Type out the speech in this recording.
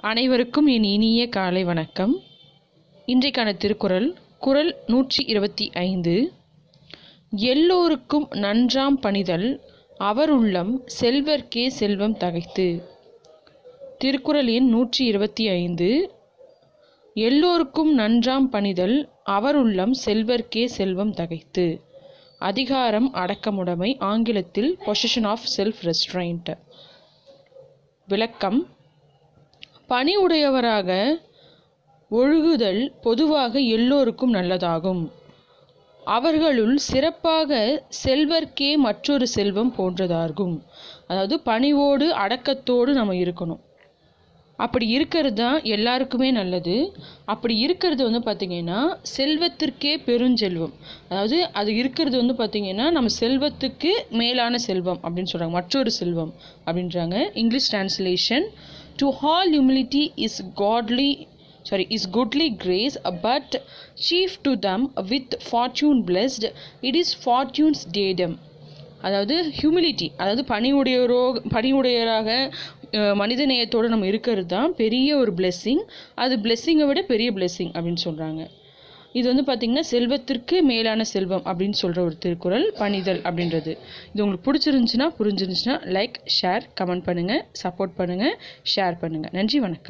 அனைவருக்கும் என் இனிய காலை வணக்கம் இன்றைக்கான திருக்குறள் குறள் நூற்றி இருபத்தி ஐந்து எல்லோருக்கும் நன்றாம் பணிதல் அவர் உள்ளம் செல்வர்க்கே செல்வம் தகைத்து திருக்குறள் எண் நூற்றி இருபத்தி ஐந்து எல்லோருக்கும் நன்றாம் பணிதல் அவர் உள்ளம் செல்வர்க்கே செல்வம் தகைத்து அதிகாரம் அடக்கமுடைமை ஆங்கிலத்தில் பொசிஷன் ஆஃப் செல்ஃப் ரெஸ்ட்ரைண்ட் விளக்கம் பணி உடையவராக ஒழுகுதல் பொதுவாக எல்லோருக்கும் நல்லதாகும் அவர்களுள் சிறப்பாக செல்வர்க்கே மற்றொரு செல்வம் போன்றதாகும் அதாவது பணிவோடு அடக்கத்தோடு நம்ம இருக்கணும் அப்படி இருக்கிறது தான் எல்லாருக்குமே நல்லது அப்படி இருக்கிறது வந்து பார்த்திங்கன்னா செல்வத்திற்கே பெருஞ்செல்வம் அதாவது அது இருக்கிறது வந்து பார்த்திங்கன்னா நம்ம செல்வத்துக்கு மேலான செல்வம் அப்படின்னு சொல்கிறாங்க மற்றொரு செல்வம் அப்படின்றாங்க English translation to all humility is godly sorry is goodly grace but chief to them with fortune blessed it is fortune's diadem அதாவது ஹியூமிலிட்டி அதாவது பணிவுடையவரோ பணிவுடையராக மனித நேயத்தோடு நம்ம இருக்கிறது தான் பெரிய ஒரு பிளெஸ்ஸிங் அது பிளெஸ்ஸிங்கை விட பெரிய பிளெஸ்ஸிங் அப்படின்னு சொல்கிறாங்க இது வந்து பார்த்திங்கன்னா செல்வத்திற்கு மேலான செல்வம் அப்படின்னு சொல்கிற ஒரு திருக்குறள் பணிதல் அப்படின்றது இது உங்களுக்கு பிடிச்சிருந்துச்சுன்னா புரிஞ்சிருந்துச்சுன்னா லைக் ஷேர் கமெண்ட் பண்ணுங்கள் சப்போர்ட் பண்ணுங்கள் ஷேர் பண்ணுங்கள் நன்றி வணக்கம்